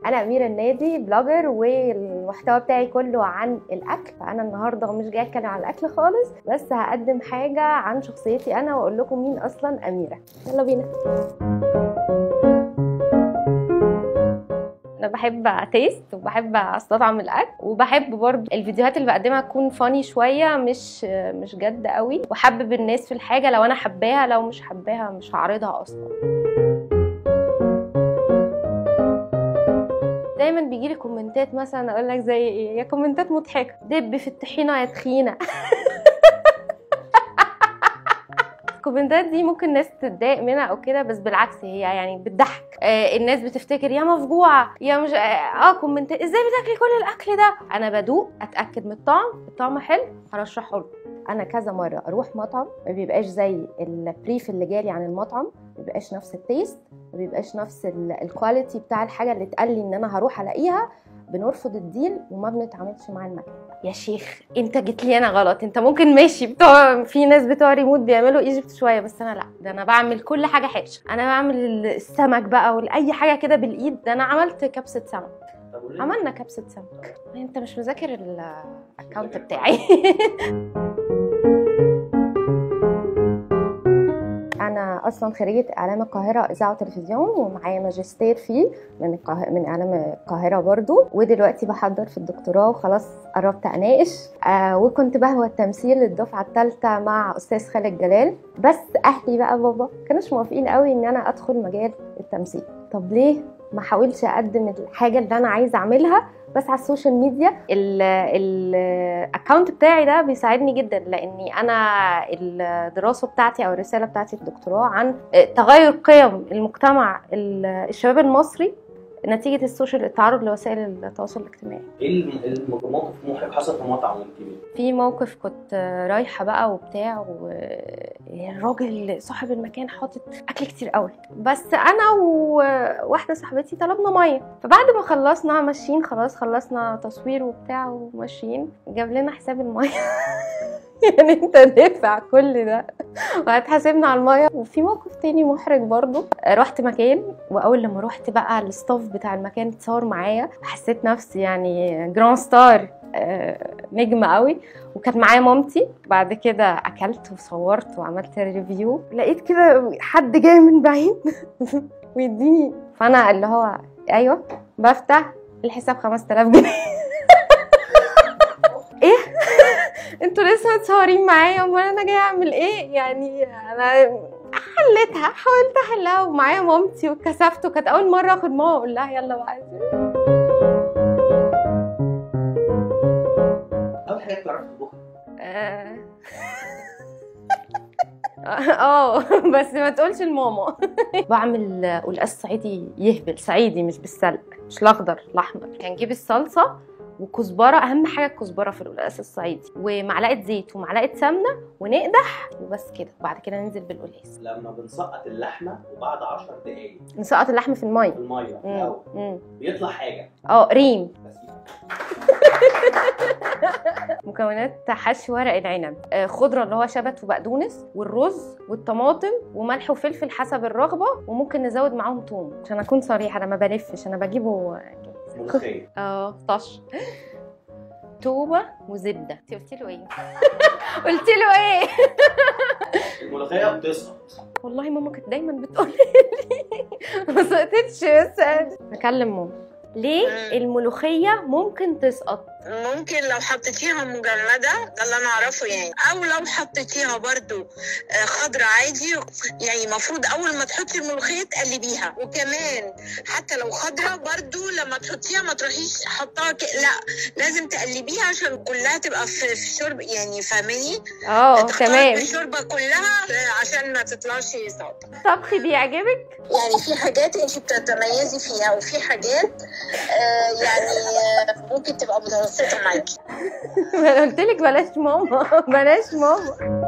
انا اميره النادي بلوجر والمحتوى بتاعي كله عن الاكل فانا النهارده مش جايه اتكلم عن الاكل خالص بس هقدم حاجه عن شخصيتي انا واقول لكم مين اصلا اميره يلا بينا انا بحب اتيست وبحب استطعم الاكل وبحب برضه الفيديوهات اللي بقدمها تكون فاني شويه مش مش جد قوي وحبب الناس في الحاجه لو انا حباها لو مش حباها مش هعرضها اصلا دايما بيجي لي كومنتات مثلا اقول لك زي ايه يا كومنتات مضحكه دب في الطحينه يا تخينه الكومنتات دي ممكن ناس تتضايق منها او كده بس بالعكس هي يعني بتضحك آه الناس بتفتكر يا مفجوعه يا مش اه, آه كومنتات ازاي بتاكلي كل الاكل ده انا بدوق اتاكد من الطعم الطعم حلو هرشحه لكم انا كذا مره اروح مطعم ما بيبقاش زي البريف اللي جالي عن المطعم ما بيبقاش نفس التيست ما بيبقاش نفس الكواليتي بتاع الحاجه اللي اتقال لي ان انا هروح الاقيها بنرفض الديل وما بنتعاملش مع المكان يا شيخ انت جيت لي انا غلط انت ممكن ماشي بتوع في ناس بتوع ريموت بيعملوا ايجيبت شويه بس انا لا ده انا بعمل كل حاجه حرشه انا بعمل السمك بقى واي حاجه كده بالايد ده انا عملت كبسه سمك عملنا كبسه سمك انت مش مذاكر الاكونت بتاعي انا اصلا خريجه اعلام القاهره اذاعه وتلفزيون ومعايا ماجستير فيه من القاهرة من اعلام القاهره برضو ودلوقتي بحضر في الدكتوراه وخلاص قربت اناقش آه وكنت بهوى التمثيل الدفعه الثالثه مع استاذ خالد جلال بس اهلي بقى بابا كانوش موافقين قوي ان انا ادخل مجال التمثيل طب ليه ما حاولش اقدم الحاجه اللي انا عايزه اعملها بس على السوشيال ميديا الاكونت بتاعي ده بيساعدني جدا لاني انا الدراسه بتاعتي او الرساله بتاعتي في الدكتوراه عن تغير قيم المجتمع الشباب المصري نتيجه السوشيال التعرض لوسائل التواصل الاجتماعي ايه الموقف محرج حصل في مطعم وانت في موقف كنت رايحه بقى وبتاع والراجل صاحب المكان حاطط اكل كتير قوي بس انا وواحده صاحبتي طلبنا ميه فبعد ما خلصنا ماشيين خلاص خلصنا تصوير وبتاع وماشيين جاب لنا حساب الميه يعني انت دافع كل ده وهتحاسبنا على الميه وفي موقف تاني محرج برضو رحت مكان واول لما رحت بقى الستاف بتاع المكان اتصور معايا حسيت نفسي يعني جراند ستار نجمة قوي وكانت معايا مامتي بعد كده اكلت وصورت وعملت ريفيو لقيت كده حد جاي من بعيد ويديني فانا اللي هو ايوه بفتح الحساب 5000 جنيه ايه انتوا لسه متصورين معايا امال انا جايه اعمل ايه يعني انا حليتها حاولت احلها ومعايا مامتي واتكسفت وكانت اول مره اخد ماما اقول لها يلا بقى اول حاجه بتعرفي تطبخي اه بس ما تقولش لماما بعمل قلقاس صعيدي يهبل صعيدي مش بالسلق مش الاخضر الاحمر هنجيب الصلصه وكزبره اهم حاجه الكزبره في القلقاس الصعيدي ومعلقه زيت ومعلقه سمنه ونقدح وبس كده وبعد كده ننزل بالقلقاس لما بنسقط اللحمه وبعد 10 دقائق نسقط اللحم في الميه في الميه في الاول بيطلع حاجه اه ريم مكونات حشو ورق العنب خضره اللي هو شبت وبقدونس والرز والطماطم وملح وفلفل حسب الرغبه وممكن نزود معاهم توم عشان اكون صريحه انا ما بلفش انا بجيبه ملوخيه اه طش توبه وزبده انت قلت له ايه قلت له ايه الملوخيه بتسقط والله ماما كانت دايما بتقول لي ما سقطتش بس اكلم ماما ليه الملوخيه ممكن تسقط ممكن لو حطيتيها مجمدة ده اللي انا اعرفه يعني او لو حطيتيها برضو خضرة عادي يعني المفروض اول ما تحطي الملوخية تقلبيها وكمان حتى لو خضرة برضو لما تحطيها ما تروحيش حطها ك... لا لازم تقلبيها عشان كلها تبقى في, في شرب يعني فاهماني اه تمام الشوربة كلها عشان ما تطلعش سلطة طبخي بيعجبك يعني في حاجات انت بتتميزي فيها وفي حاجات آه يعني آه ممكن تبقى متوسطة معاكي ما انا قلت لك بلاش ماما بلاش ماما